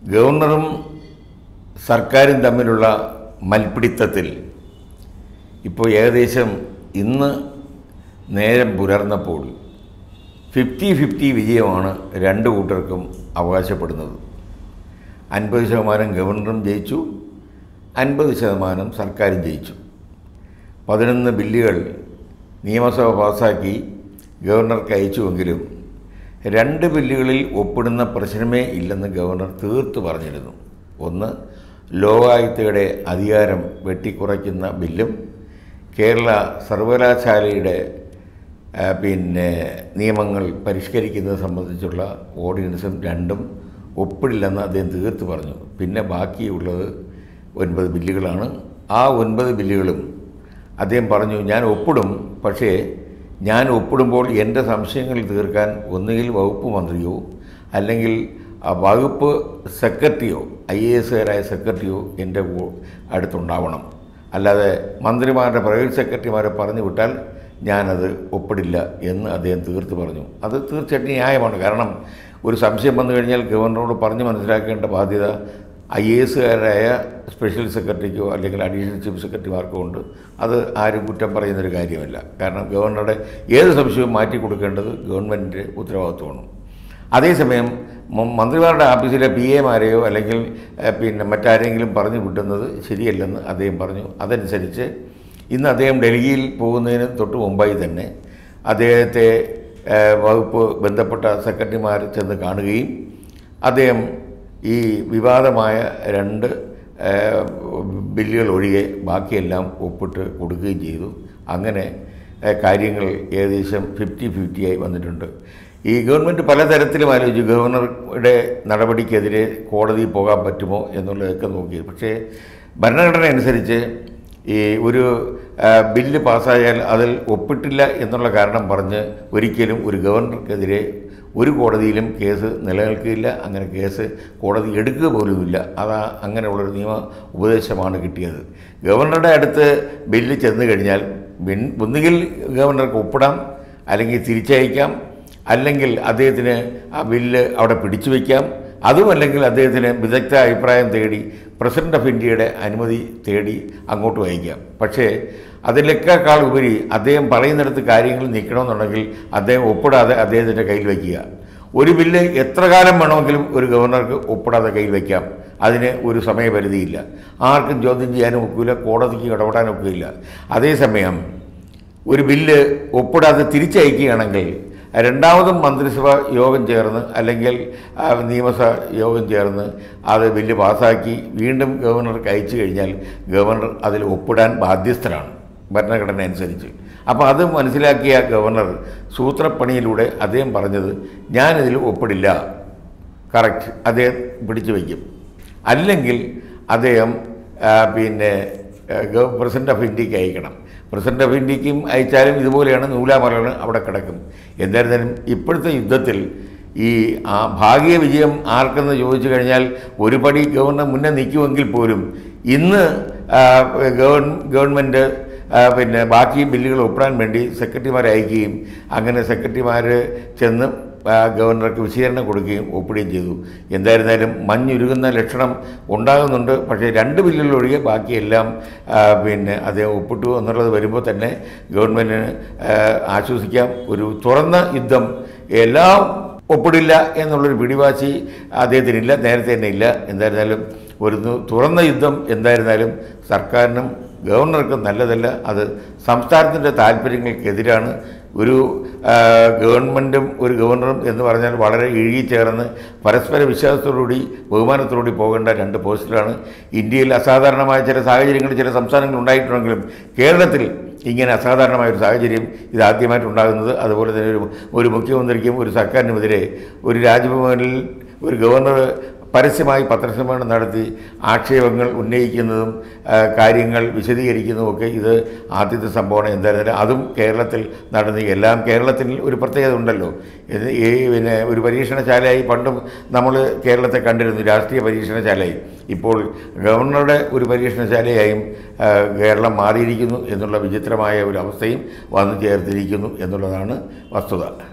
ഗവർണറും സർക്കാരും തമ്മിലുള്ള മൽപ്പിടിത്തത്തിൽ ഇപ്പോൾ ഏകദേശം ഇന്ന് നേരം പുലർന്നപ്പോൾ ഫിഫ്റ്റി ഫിഫ്റ്റി വിജയമാണ് രണ്ട് കൂട്ടർക്കും അവകാശപ്പെടുന്നത് അൻപത് ശതമാനം ഗവർണറും ജയിച്ചു അൻപത് ശതമാനം സർക്കാരും ജയിച്ചു പതിനൊന്ന് ബില്ലുകൾ നിയമസഭ പാസാക്കി ഗവർണർക്ക് അയച്ചുവെങ്കിലും രണ്ട് ബില്ലുകളിൽ ഒപ്പിടുന്ന പ്രശ്നമേ ഇല്ലെന്ന് ഗവർണർ തീർത്തു പറഞ്ഞിരുന്നു ഒന്ന് ലോകായുക്തയുടെ അധികാരം വെട്ടിക്കുറയ്ക്കുന്ന ബില്ലും കേരള സർവകലാശാലയുടെ ആ, പിന്നെ നിയമങ്ങൾ പരിഷ്കരിക്കുന്നത് സംബന്ധിച്ചുള്ള ഓർഡിനൻസും രണ്ടും ഒപ്പിടില്ലെന്ന് അദ്ദേഹം തീർത്ത് പറഞ്ഞു പിന്നെ ബാക്കിയുള്ളത് ഒൻപത് ബില്ലുകളാണ് ആ ഒൻപത് ബില്ലുകളും അദ്ദേഹം പറഞ്ഞു ഞാൻ ഒപ്പിടും പക്ഷേ ഞാൻ ഒപ്പിടുമ്പോൾ എൻ്റെ സംശയങ്ങൾ തീർക്കാൻ ഒന്നുകിൽ വകുപ്പ് മന്ത്രിയോ അല്ലെങ്കിൽ ആ വകുപ്പ് സെക്രട്ടറിയോ ഐ എ എസുകാരായ സെക്രട്ടറിയോ എൻ്റെ കൂ- അടുത്തുണ്ടാവണം അല്ലാതെ മന്ത്രിമാരുടെ പ്രൈവറ്റ് സെക്രട്ടറിമാരെ പറഞ്ഞു വിട്ടാൽ ഞാനത് ഒപ്പിടില്ല എന്ന് അദ്ദേഹം തീർത്ത് പറഞ്ഞു അത് തീർച്ചയായിട്ടും ന്യായമാണ് കാരണം ഒരു സംശയം വന്നു കഴിഞ്ഞാൽ ഗവർണറോട് പറഞ്ഞ് മനസ്സിലാക്കേണ്ട ബാധ്യത ഐ എ എസുകാരായ സ്പെഷ്യൽ സെക്രട്ടറിക്കോ അല്ലെങ്കിൽ അഡീഷണൽ ചീഫ് സെക്രട്ടറിമാർക്കോ ഉണ്ട് അത് ആരും കുറ്റം പറയുന്നൊരു കാര്യമല്ല കാരണം ഗവർണറുടെ ഏത് സംശയവും മാറ്റി കൊടുക്കേണ്ടത് ഗവൺമെൻറ്റിൻ്റെ ഉത്തരവാദിത്വമാണ് അതേസമയം മ- മന്ത്രിമാരുടെ ഓഫീസിലെ പി എമാരെയോ അല്ലെങ്കിൽ ഏഹ്, പിന്നെ മറ്റാരെങ്കിലും പറഞ്ഞു വിട്ടുന്നത് ശരിയല്ലെന്ന് അദ്ദേഹം പറഞ്ഞു അതനുസരിച്ച് ഇന്ന് അദ്ദേഹം ഡൽഹിയിൽ പോകുന്നതിന് തൊട്ട് മുമ്പായി തന്നെ അദ്ദേഹത്തെ ഏഹ്, വകുപ്പ് ബന്ധപ്പെട്ട സെക്രട്ടറിമാർ ചെന്ന് കാണുകയും അദ്ദേഹം ഈ വിവാദമായ രണ്ട് ഏഹ്, ബില്ലുകൾ ഒഴികെ ബാക്കിയെല്ലാം ഒപ്പിട്ട് കൊടുക്കുകയും ചെയ്തു അങ്ങനെ ഏഹ്, കാര്യങ്ങൾ ഏകദേശം ഫിഫ്റ്റി ഫിഫ്റ്റിയായി വന്നിട്ടുണ്ട് ഈ ഗവൺമെൻറ് പലതരത്തിലും ആലോചിച്ചു ഗവർണറുടെ നടപടിക്കെതിരെ കോടതിയിൽ പോകാൻ പറ്റുമോ എന്നുള്ളതൊക്കെ നോക്കി പക്ഷേ ഭരണഘടന അനുസരിച്ച് ഈ ഒരു ആ, ബില്ല് പാസ്സായാൽ അതിൽ ഒപ്പിട്ടില്ല എന്നുള്ള കാരണം പറഞ്ഞ് ഒരിക്കലും ഒരു ഗവർണർക്കെതിരെ ഒരു കോടതിയിലും കേസ് നിലനിൽക്കില്ല അങ്ങനെ കേസ് കോടതി എടുക്കുക പോലുമില്ല അതാ അങ്ങനെയുള്ളൊരു നിയമ ഉപദേശമാണ് കിട്ടിയത് ഗവർണറുടെ അടുത്ത് ബില്ല് ചെന്ന് കഴിഞ്ഞാൽ ബിൻ- ഒന്നുകിൽ ഗവർണർക്ക് ഒപ്പിടാം അല്ലെങ്കിൽ തിരിച്ചയക്കാം അല്ലെങ്കിൽ അദ്ദേഹത്തിന് ആ ബില്ല് അവിടെ പിടിച്ചു വയ്ക്കാം അതുമല്ലെങ്കിൽ അദ്ദേഹത്തിന് വിദഗ്ധ അഭിപ്രായം തേടി പ്രസിഡന്റ് ഓഫ് ഇന്ത്യയുടെ അനുമതി തേടി അങ്ങോട്ട് അയക്കാം പക്ഷേ അതിലേക്കാൾ ഉപരി അദ്ദേഹം പറയുന്നിടത്ത് കാര്യങ്ങൾ നിൽക്കണമെന്നുണ്ടെങ്കിൽ അദ്ദേഹം ഒപ്പിടാതെ അദ്ദേഹത്തിൻ്റെ കയ്യിൽ വയ്ക്കുക ഒരു ബില്ല് എത്ര കാലം വേണമെങ്കിലും ഒരു ഗവർണർക്ക് ഒപ്പിടാതെ കയ്യിൽ വയ്ക്കാം അതിന് ഒരു സമയപരിധിയില്ല ആർക്കും ചോദ്യം ചെയ്യാനും ഒക്കില്ല കോടതിക്ക് ഇടപെടാനും ഒക്കില്ല അതേസമയം ഒരു ബില്ല് ഒപ്പിടാതെ തിരിച്ചയക്കുകയാണെങ്കിൽ രണ്ടാമതും മന്ത്രിസഭ യോഗം ചേർന്ന് അല്ലെങ്കിൽ ആ, നിയമസഭ യോഗം ചേർന്ന് അത് ബില്ല് പാസ്സാക്കി വീണ്ടും ഗവർണർക്ക് അയച്ചു കഴിഞ്ഞാൽ ഗവർണർ അതിൽ ഒപ്പിടാൻ ബാധ്യസ്ഥരാണ് ഭരണഘടന അനുസരിച്ച് അപ്പോൾ അത് മനസ്സിലാക്കിയ ഗവർണർ സൂത്രപ്പണിയിലൂടെ അദ്ദേഹം പറഞ്ഞത് ഞാനിതിൽ ഒപ്പിടില്ല കറക്റ്റ് അദ്ദേഹം പിടിച്ചു വയ്ക്കും അല്ലെങ്കിൽ അദ്ദേഹം ആ, പിന്നെ പ്രസിഡന്റ് ഓഫ് ഇന്ത്യക്ക് അയക്കണം പ്രസിഡന്റ് ഓഫ് ഇന്ത്യക്കും അയച്ചാലും ഇതുപോലെയാണ് നൂലാമലകൾ അവിടെ കിടക്കും എന്തായിരുന്നാലും ഇപ്പോഴത്തെ യുദ്ധത്തിൽ ഈ ആ ഭാഗ്യ വിജയം ആർക്കെന്ന് ചോദിച്ചു കഴിഞ്ഞാൽ ഒരു പടി ഗവർണർ മുന്നേ നിൽക്കുമെങ്കിൽ പോലും ഇന്ന് ആ, ഗവൺ ഗവൺമെൻറ് ആ, പിന്നെ ബാക്കി ബില്ലുകൾ ഒപ്പിടാൻ വേണ്ടി സെക്രട്ടറിമാരെ അയക്കുകയും അങ്ങനെ സെക്രട്ടറിമാർ ചെന്ന് ആ, ഗവർണർക്ക് വിശദീകരണം കൊടുക്കുകയും ഒപ്പിടുകയും ചെയ്തു എന്തായിരുന്നാലും മഞ്ഞുരുകുന്ന ലക്ഷണം ഉണ്ടാകുന്നുണ്ട് പക്ഷേ രണ്ട് ബില്ലുകൾ ഒഴികെ ബാക്കിയെല്ലാം ആ, പിന്നെ അദ്ദേഹം ഒപ്പിട്ടു എന്നുള്ളത് വരുമ്പോൾ തന്നെ ഗവൺമെൻറ്റിന് ആ, ആശ്വസിക്കാം ഒരു തുറന്ന യുദ്ധം എല്ലാം ഒപ്പിടില്ല എന്നുള്ളൊരു പിടിവാശി അദ്ദേഹത്തിനില്ല നേരത്തെ തന്നെ ഇല്ല എന്തായിരുന്നാലും ഒരു തു- തുറന്ന യുദ്ധം എന്തായിരുന്നാലും സർക്കാരിനും ഗവർണർക്കും നല്ലതല്ല അത് സംസ്ഥാനത്തിൻ്റെ താല്പര്യങ്ങൾക്കെതിരാണ് ഒരു ആ, ഗവൺമെൻറ്റും ഒരു ഗവർണറും എന്ന് പറഞ്ഞാൽ വളരെ ഇഴുകിച്ചേർന്ന് പരസ്പര വിശ്വാസത്തോടുകൂടി ബഹുമാനത്തോടുകൂടി പോകേണ്ട രണ്ട് പോസ്റ്റിലാണ് ഇന്ത്യയിൽ അസാധാരണമായ ചില സാഹചര്യങ്ങൾ ചില സംസ്ഥാനങ്ങൾ ഉണ്ടായിട്ടുണ്ടെങ്കിലും കേരളത്തിൽ ഇങ്ങനെ അസാധാരണമായ ഒരു സാഹചര്യം ഇതാദ്യമായിട്ടുണ്ടാകുന്നത് അതുപോലെ തന്നെ ഒരു ഒരു മുഖ്യമന്ത്രിക്കും ഒരു സർക്കാരിനുമെതിരെ ഒരു രാജ്ഭവനിൽ ഒരു ഗവർണർ പരസ്യമായി പത്രസമ്മേളനം നടത്തി ആക്ഷേപങ്ങൾ ഉന്നയിക്കുന്നതും ആ, കാര്യങ്ങൾ വിശദീകരിക്കുന്നതുമൊക്കെ ഇത് ആദ്യത്തെ സംഭവമാണ് എന്തായിരുന്നാലും അതും കേരളത്തിൽ നടന്ന് എല്ലാം കേരളത്തിൽ ഒരു പ്രത്യേകത ഉണ്ടല്ലോ ഇത് ഈ പിന്നെ ഒരു പരീക്ഷണശാലയായി പണ്ടും നമ്മൾ കേരളത്തെ കണ്ടിരുന്നു രാഷ്ട്രീയ പരീക്ഷണശാലയായി ഇപ്പോൾ ഗവർണറുടെ ഒരു പരീക്ഷണശാലയായും ആ, കേരളം മാറിയിരിക്കുന്നു എന്നുള്ള വിചിത്രമായ ഒരു അവസ്ഥയും വന്നു ചേർത്തിരിക്കുന്നു എന്നുള്ളതാണ് വസ്തുത